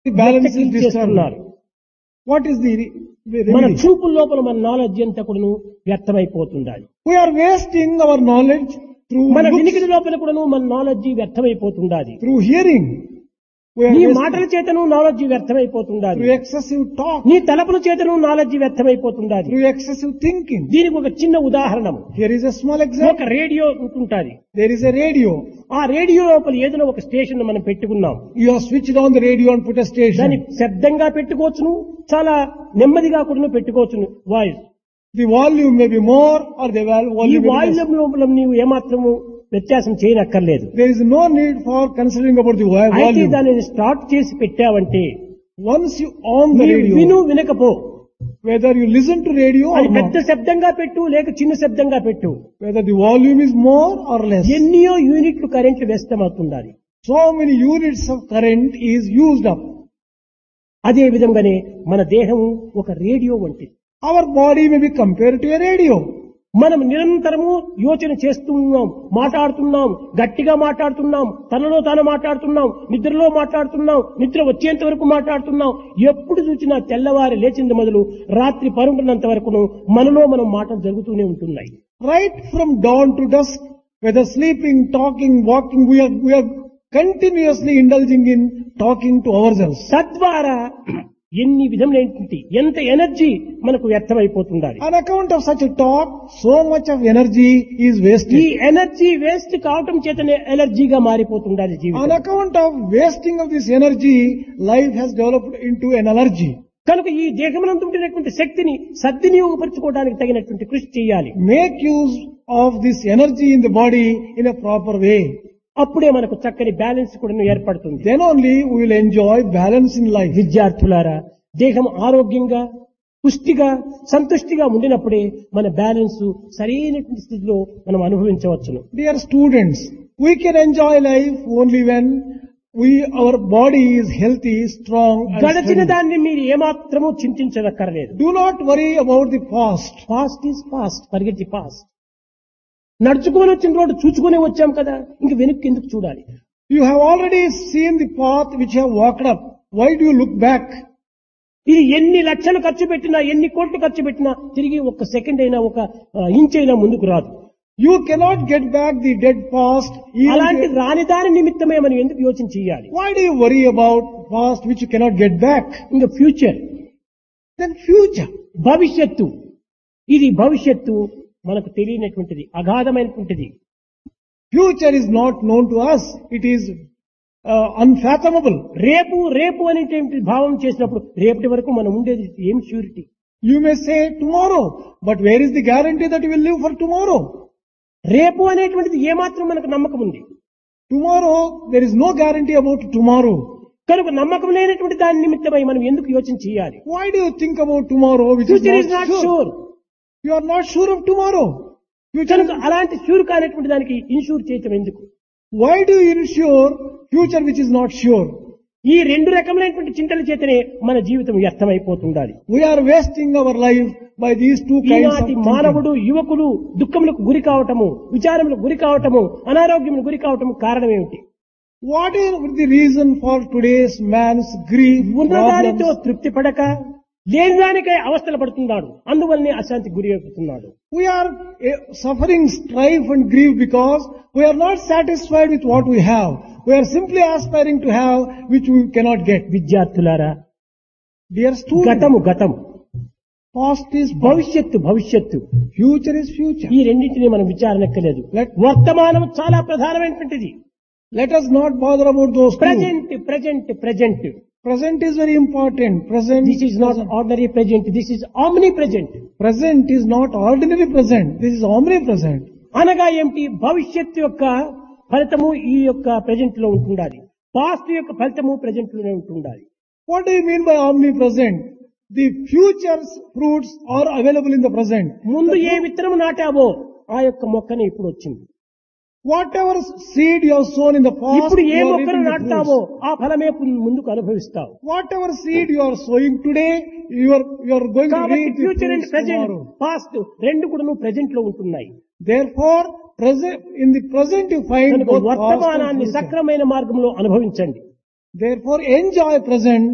balance is వ్యక్తకృతి disturbed. చేస్తున్నారు What is the, the మన remedy? చూపు లోపల మన నాలెడ్జ్ అంతా కూడాను వ్యర్థమైపోతుండాలి We are wasting our knowledge through మన looks, వినికిడి లోపల కూడాను మన నాలెడ్జ్ వ్యర్థమైపోతుండాలి through hearing. We are నీ wasting మాటల చేతను నాలెడ్జ్ వ్యర్థమైపోతుండాలి through excessive talk, నీ తలపుల చేతను నాలెడ్జ్ వ్యర్థమైపోతుండాలి through excessive thinking. దీనికి ఒక చిన్న ఉదాహరణము Here is a small example. ఒక రేడియో ఉంటుంటాది There is a radio. ఆ రేడియో లోపల ఏదైనా ఒక స్టేషన్ మనం పెట్టుకున్నాం You have switched on the radio and put a దాన్ని station. శబ్దంగా పెట్టుకోవచ్చును చాలా నెమ్మదిగా కూడా పెట్టుకోవచ్చును voice The volume may be more or the val- ఈ volume may be voice less. లోపల నీవు ఏమాత్రము వ్యత్యాసం చేయనక్కర్లేదు There is no need for considering about the vo- అయితే volume. దానిని స్టార్ట్ చేసి పెట్టావంటే Once you on the నీవు విను radio, వినకపో whether you listen to radio or అది పెద్ద not, శబ్దంగా పెట్టు లేక చిన్న శబ్దంగా పెట్టు whether the volume is more or less, ఎన్నో యూనిట్లు కరెంట్లు వ్యస్తమవుతుండాలి so many units of current is used up. అదే విధంగానే మన దేహము ఒక రేడియో వంటిది Our body may be compared to a radio. మనం నిరంతరము యోచన చేస్తున్నాం మాట్లాడుతున్నాం గట్టిగా మాట్లాడుతున్నాం తనలో తాను మాట్లాడుతున్నాం నిద్రలో మాట్లాడుతున్నాం నిద్ర వచ్చేంత వరకు మాట్లాడుతున్నాం ఎప్పుడు చూసినా తెల్లవారి లేచింది మొదలు రాత్రి పరుంటున్నంత వరకును మనలో మనం మాటలు జరుగుతూనే ఉంటున్నాయి Right from dawn to dusk, whether sleeping, talking, walking, we are, we are continuously indulging in talking to ourselves. తద్వారా ఎన్ని విధములైనటువంటి ఎంత ఎనర్జీ మనకు వ్యర్థమైపోతుండాలి On account of such a talk, so much of energy is ఈ wasted. Energy waste కావటం చేతనే ఎలర్జీగా మారిపోతుండాలి On జీవితం account of wasting of this energy, life has developed into an allergy. కనుక ఈ దేహమునందు ఉండినటువంటి శక్తిని సద్వినియోగపరచుకోవడానికి తగినటువంటి కృషి చేయాలి Make use of this energy in the body in a proper way. అప్పుడే మనకు చక్కని బ్యాలెన్స్ కూడా ఏర్పడుతుంది Then only we will enjoy balance in life. విద్యార్థులారా దేహం ఆరోగ్యంగా పుష్టిగా సంతుష్టిగా ఉండినప్పుడే మన బ్యాలెన్స్ సరైనటువంటి స్థితిలో మనం అనుభవించవచ్చును Dear students, we can enjoy life only when we, our body is healthy, strong and గడచిన steady. దాన్ని మీరు ఏమాత్రము చింతించదక్కర్లేదు Do not worry about the past. Past is past forget the past నడుచుకొని వచ్చిన రోడ్డు చూచుకునే వచ్చాం కదా ఇంక వెనక్కి ఎందుకు చూడాలి You have already seen the path which you have walked up. Why do you look back? ఇది ఎన్ని లక్షలు ఖర్చు పెట్టినా ఎన్ని కోట్లు ఖర్చు పెట్టినా తిరిగి ఒక సెకండ్ అయినా ఒక ఇంచ్ అయినా ముందుకు రాదు You cannot get back the dead past. even అలాంటి if- రాని దాని నిమిత్తమే మనం ఎందుకు యోచన చేయాలి Why do you worry about past which you cannot get back? ఇంకా ఫ్యూచర్ Then future. భవిష్యత్తు ఇది భవిష్యత్తు మనకు తెలియనటువంటిది అగాధమైనటువంటిది Future is not known to us. It is uh, unfathomable. రేపు రేపు అనేటువంటి భావం చేసినప్పుడు రేపటి వరకు మనం ఉండేది ఏం surety You may say tomorrow, but where is the guarantee that you will live for tomorrow? రేపు అనేటువంటిది ఏమాత్రం మనకు నమ్మకం ఉంది Tomorrow, there is no guarantee about tomorrow. కనుక నమ్మకం లేనటువంటి దాని నిమిత్తమై మనం ఎందుకు యోచన చేయాలి Why do you think about tomorrow which future is is not not sure? Sure You are not sure of tomorrow. Future కనుక is- అలాంటి షూర్ కానటువంటి దానికి ఇన్షూర్ చేయటం ఎందుకు Why do you insure future which is not sure? ఈ రెండు రకములైనటువంటి చింతల చేతనే మన జీవితం వ్యర్థమైపోతుండాలి We are wasting our life by these two kinds of ఈనాటి thinking. మానవుడు యువకులు దుఃఖములకు గురి కావటము విచారములకు గురి కావటము అనారోగ్యములకు గురి కావటము కారణం ఏమిటి What is the reason for today's man's grief, ఉన్నదానితో problems? తృప్తి పడక లేని దానికై అవస్థలు పడుతున్నాడు అందువల్లనే అశాంతికి గురి అవుతున్నాడు We are eh, suffering strife and grief because we are not satisfied with what we have. We are simply aspiring to have which we cannot get. విద్యార్థులారా Dear students, గతము గతము past is past. భవిష్యత్తు భవిష్యత్తు Future is future. ఈ రెండింటిని మనం విచారణక్కలేదు Let- వర్తమానం చాలా ప్రధానమైనటువంటిది Let us not bother about those two. Present present present Present is very important. Present, this is not ordinary present this is omnipresent present is not ordinary present. This is omnipresent. అనగా ఏమిటి భవిష్యత్తు యొక్క ఫలితము ఈ యొక్క present లో ఉంటుండాలి past యొక్క ఫలితము ప్రజెంట్ లోనే ఉంటుండాలి What do you mean by omnipresent? The future's fruits are available in the present. ముందు ఏ విత్తనం నాటావో ఆ యొక్క మొక్కనే ఇప్పుడు వచ్చింది Whatever seed you have sown in the past, ఇప్పుడు ఏ you are మొక్కను reaping the నాటుతావో fruits. ఆ ఫలమే పు- ముందుకు అనుభవిస్తావు Whatever seed you are sowing today, you are, you are going to కాబట్టి reap the future and fruits present tomorrow. Past రెండు కూడా నువ్వు ప్రజెంట్ లో ఉంటున్నాయి Therefore, present, in the present you find కనుక both past and వర్తమానాన్ని future. సక్రమైన మార్గంలో అనుభవించండి Therefore, enjoy present